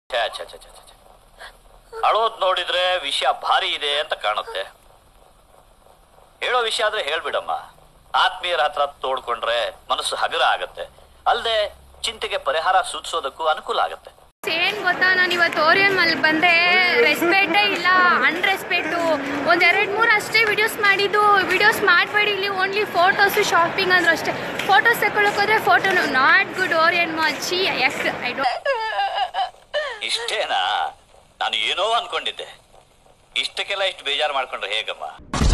ಛೇ ಛೇ ಛೇ ಛೇ ಛೇ, ಛೇ. ಅಳೋದ್ ನೋಡಿದ್ರೆ ವಿಷಯ ಭಾರಿ ಇದೆ ಅಂತ ಕಾಣುತ್ತೆ ಹೇಳೋ ವಿಷಯ ಆದ್ರೆ ಹೇಳ್ಬಿಡಮ್ಮ ಆತ್ಮೀಯರ ಹತ್ರ ತೋಡ್ಕೊಂಡ್ರೆ ಮನಸ್ಸು ಹಗರ ಆಗತ್ತೆ ಅಲ್ಲದೆ ಚಿಂತೆಗೆ ಪರಿಹಾರ ಸೂಚಿಸೋದಕ್ಕೂ ಅನುಕೂಲ ಆಗತ್ತೆ ಏನ್ ಗೊತ್ತಾ ನಾನು ಇವತ್ತು ಓರಿಯನ್ ಅಲ್ಲಿ ಬಂದೆ ರೆಸ್ಪೆಕ್ಟೇ ಇಲ್ಲ ಅನ್ರೆಸ್ಪೆಕ್ಟು ಒಂದ್ ಎರಡ್ ಮೂರು ಅಷ್ಟೇ ವಿಡಿಯೋಸ್ ಮಾಡಿದ್ದು ವಿಡಿಯೋಸ್ ಮಾಡಬೇಡಿ ಇಲ್ಲಿ ಓನ್ಲಿ ಫೋಟೋಸ್ ಶಾಪಿಂಗ್ ಅಂದ್ರು ಅಷ್ಟೇ ಫೋಟೋಸ್ ತಗೊಳಕ್ ಹೋದ್ರೆ ಫೋಟೋನು ನಾಟ್ ಗುಡ್ ಓರಿಯನ್ ಮಚ್ಚಿ ಎಕ್ ಐ ಡೋಂಟ್ ಇಷ್ಟೇನಾ ನಾನು ಏನೋ ಅನ್ಕೊಂಡಿದ್ದೆ ಇಷ್ಟಕ್ಕೆಲ್ಲ ಇಷ್ಟು ಬೇಜಾರು ಮಾಡ್ಕೊಂಡ್ರೆ ಹೇಗಮ್ಮ